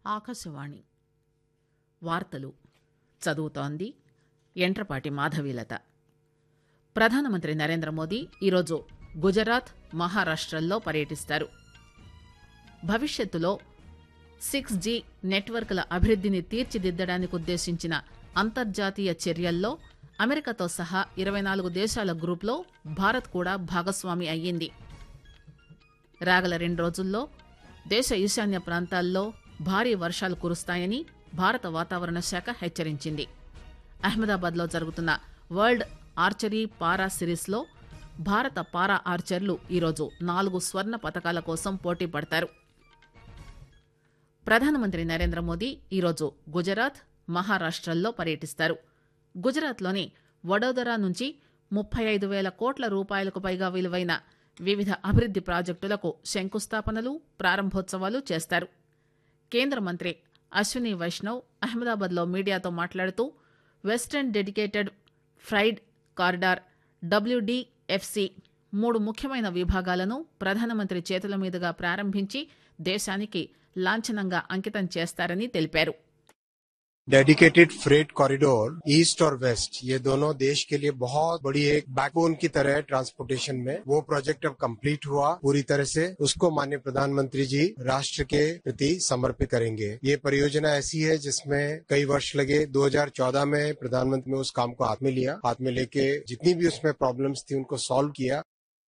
ఆకాశవాణి వార్తలు చదువుతోంది ఎంట్రపాటి మాధవీలత ప్రధానమంత్రి నరేంద్ర మోదీ ఈరోజు గుజరాత్ మహారాష్టల్లో పర్యటిస్తారు భవిష్యత్తులో సిక్స్ జీ నెట్వర్క్ల అభివృద్దిని తీర్చిదిద్దడానికి ఉద్దేశించిన అంతర్జాతీయ చర్యల్లో అమెరికాతో సహా ఇరవై నాలుగు దేశాల గ్రూప్లో భారత్ కూడా భాగస్వామి అయ్యింది రాగల రెండు రోజుల్లో దేశ ఈశాన్య ప్రాంతాల్లో భారీ వర్షాలు కురుస్తాయని భారత వాతావరణ శాఖ హెచ్చరించింది అహ్మదాబాద్లో జరుగుతున్న వరల్డ్ ఆర్చరీ పారా సిరీస్లో భారత పారా ఆర్చర్లు ఈరోజు నాలుగు స్వర్ణ పతకాల కోసం పోటీ పడతారు ప్రధానమంత్రి నరేంద్ర మోదీ ఈరోజు గుజరాత్ మహారాష్టల్లో పర్యటిస్తారు గుజరాత్లోని వడోదరా నుంచి ముప్పై ఐదు వేల కోట్ల రూపాయలకు పైగా విలువైన వివిధ అభివృద్ది ప్రాజెక్టులకు శంకుస్థాపనలు ప్రారంభోత్సవాలు చేస్తారు కేంద్ర మంత్రి అశ్విని వైష్ణవ్ అహ్మదాబాద్లో మీడియాతో మాట్లాడుతూ western dedicated freight corridor WDFC మూడు ముఖ్యమైన విభాగాలను ప్రధానమంత్రి చేతుల మీదుగా ప్రారంభించి దేశానికి లాంఛనంగా అంకితం చేస్తారని తెలిపారు डेडिकेटेड फ्रेट कॉरिडोर ईस्ट और वेस्ट ये दोनों देश के लिए बहुत बड़ी एक बैकबोन की तरह है ट्रांसपोर्टेशन में वो प्रोजेक्ट अब कंप्लीट हुआ पूरी तरह से उसको माननीय प्रधानमंत्री जी राष्ट्र के प्रति समर्पित करेंगे ये परियोजना ऐसी है जिसमें कई वर्ष लगे 2014 में प्रधानमंत्री ने उस काम को हाथ में लिया हाथ में लेके जितनी भी उसमें प्रॉब्लम्स थी उनको सॉल्व किया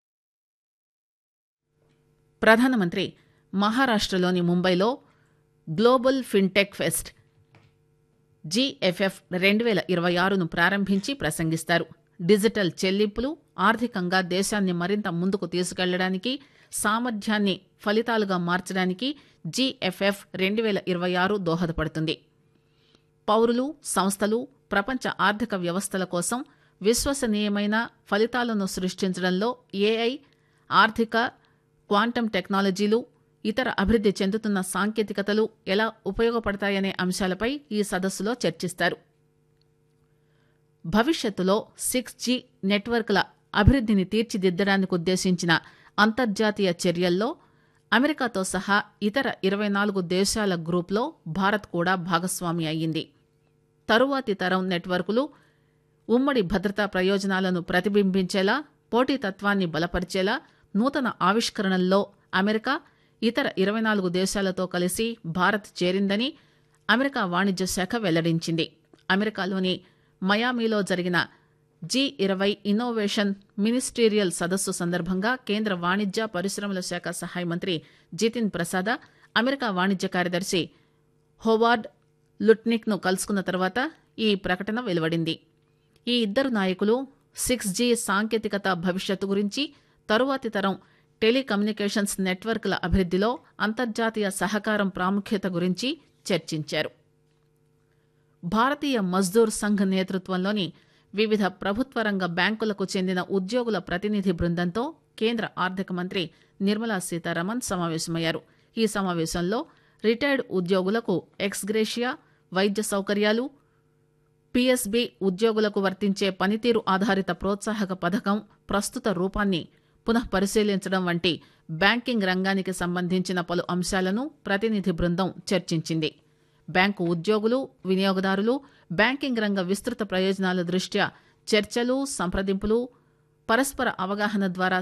ప్రధానమంత్రి మహారాష్టలోని ముంబైలో గ్లోబల్ ఫిన్టెక్ ఫెస్ట్ జీఎఫ్ఎఫ్ రెండు వేల ఇరవై ఆరును ప్రారంభించి ప్రసంగిస్తారు డిజిటల్ చెల్లింపులు ఆర్థికంగా దేశాన్ని మరింత ముందుకు తీసుకెళ్లడానికి సామర్థ్యాన్ని ఫలితాలుగా మార్చడానికి జీఎఫ్ఎఫ్ రెండు వేల ఇరవై ఆరు దోహదపడుతుంది పౌరులు సంస్థలు ప్రపంచ ఆర్థిక వ్యవస్థల కోసం విశ్వసనీయమైన ఫలితాలను సృష్టించడంలో ఏఐ ఆర్థిక క్వాంటం టెక్నాలజీలు ఇతర అభివృద్ది చెందుతున్న సాంకేతికతలు ఎలా ఉపయోగపడతాయనే అంశాలపై ఈ సదస్సులో చర్చిస్తారు భవిష్యత్తులో సిక్స్ జీ నెట్వర్క్ల అభివృద్దిని తీర్చిదిద్దడానికి ఉద్దేశించిన అంతర్జాతీయ చర్యల్లో అమెరికాతో సహా ఇతర ఇరవై నాలుగు దేశాల గ్రూప్లో భారత్ కూడా భాగస్వామి అయ్యింది తరువాతి తరం నెట్వర్కులు ఉమ్మడి భద్రతా ప్రయోజనాలను ప్రతిబింబించేలా పోటీతత్వాన్ని బలపరిచేలా నూతన ఆవిష్కరణల్లో అమెరికా ఇతర ఇరవై నాలుగు దేశాలతో కలిసి భారత్ చేరిందని అమెరికా వాణిజ్య శాఖ వెల్లడించింది అమెరికాలోని మయామీలో జరిగిన జీ ఇరవై ఇన్నోవేషన్ మినిస్టీరియల్ సదస్సు సందర్భంగా కేంద్ర వాణిజ్య పరిశ్రమల శాఖ సహాయ మంత్రి జితిన్ ప్రసాద అమెరికా వాణిజ్య కార్యదర్శి హోవార్డ్ లుట్నిక్ ను కలుసుకున్న తర్వాత ఈ ప్రకటన వెలువడింది ఈ ఇద్దరు నాయకులు సిక్స్ జీ సాంకేతికత భవిష్యత్తు గురించి తరువాతి తరం టెలికమ్యూనికేషన్స్ నెట్వర్క్ల అభివృద్దిలో అంతర్జాతీయ సహకారం ప్రాముఖ్యత గురించి చర్చించారు భారతీయ మజ్దూర్ సంఘ్ నేతృత్వంలోని వివిధ ప్రభుత్వ రంగ బ్యాంకులకు చెందిన ఉద్యోగుల ప్రతినిధి బృందంతో కేంద్ర ఆర్థిక మంత్రి నిర్మలా సీతారామన్ సమావేశమయ్యారు ఈ సమావేశంలో రిటైర్డ్ ఉద్యోగులకు ఎక్స్గ్రేషియా వైద్య సౌకర్యాలు పీఎస్బీ ఉద్యోగులకు వర్తించే పనితీరు ఆధారిత ప్రోత్సాహక పథకం ప్రస్తుత రూపాన్ని పునః పరిశీలించడం వంటి బ్యాంకింగ్ రంగానికి సంబంధించిన పలు అంశాలను ప్రతినిధి బృందం చర్చించింది బ్యాంకు ఉద్యోగులు వినియోగదారులు బ్యాంకింగ్ రంగ విస్తృత ప్రయోజనాల దృష్ట్యా చర్చలు సంప్రదింపులు పరస్పర అవగాహన ద్వారా